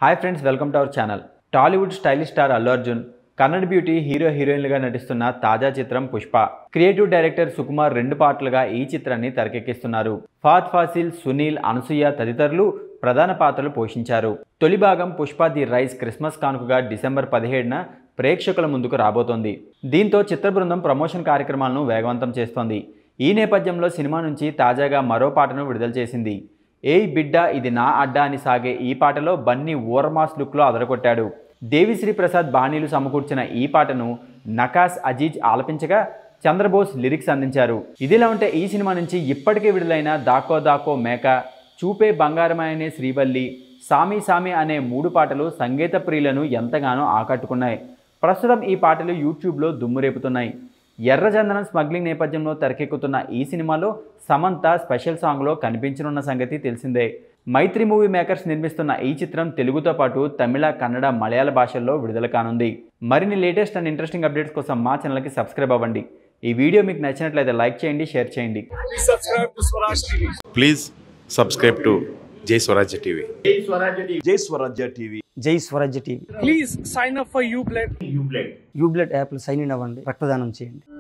Hi friends welcome to our channel Tollywood stylish star Allu Arjun Kannada beauty hero హీరోయిన్లుగా నటిస్తున్న తాజా చిత్రం పుష్ప క్రియేటివ్ డైరెక్టర్ సుకుమార్ రెండు పార్ట్లుగా ఈ చిత్రాన్ని తెరకెక్కిస్తున్నారు ఫాత్ ఫాసిల్ సునీల్ అనసూయ తదితరులు ప్రధాన పాత్రలు పోషించారు తొలి భాగం పుష్ప ది రైస్ క్రిస్మస్ కానుకగా డిసెంబర్ పదిహేడున ప్రేక్షకుల ముందుకు రాబోతోంది దీంతో చిత్ర బృందం ప్రమోషన్ కార్యక్రమాలను వేగవంతం చేస్తోంది ఈ నేపథ్యంలో సినిమా నుంచి తాజాగా మరో పాటను విడుదల చేసింది ఏయ్ బిడ్డ ఇది నా అడ్డా అని సాగే ఈ పాటలో బన్నీ ఓర్మాస్ లుక్లో అదరగొట్టాడు దేవిశ్రీ ప్రసాద్ బాణీలు సమకూర్చిన ఈ పాటను నకాస్ అజీజ్ ఆలపించగా చంద్రబోస్ లిరిక్స్ అందించారు ఇదిలా ఉంటే ఈ సినిమా నుంచి ఇప్పటికే విడుదలైన దాకో దాకో మేక చూపే బంగారమనే శ్రీవల్లి సామి సామి అనే మూడు పాటలు సంగీత ప్రియులను ఎంతగానో ఆకట్టుకున్నాయి ప్రస్తుతం ఈ పాటలు యూట్యూబ్లో దుమ్మురేపుతున్నాయి ఎర్రచందనం స్మగ్లింగ్ నేపథ్యంలో తెరకెక్కుతున్న ఈ సినిమాలో సమంత స్పెషల్ సాంగ్లో కనిపించనున్న సంగతి తెలిసిందే మైత్రి మూవీ మేకర్స్ నిర్మిస్తున్న ఈ చిత్రం తెలుగుతో పాటు తమిళ కన్నడ మలయాళ భాషల్లో విడుదల కానుంది మరిన్ని లేటెస్ట్ అండ్ ఇంట్రెస్టింగ్ అప్డేట్స్ కోసం మా ఛానల్కి సబ్స్క్రైబ్ అవ్వండి ఈ వీడియో మీకు నచ్చినట్లయితే లైక్ చేయండి షేర్ చేయండి Please subscribe to Swaraj TV. Please subscribe to Jai Swarajya TV Jai Swarajya TV Jai Swarajya TV Please sign up for UBLED. UBLED యాప్లో సైన్ ఇన్ అవ్వండి రక్తదానం చేయండి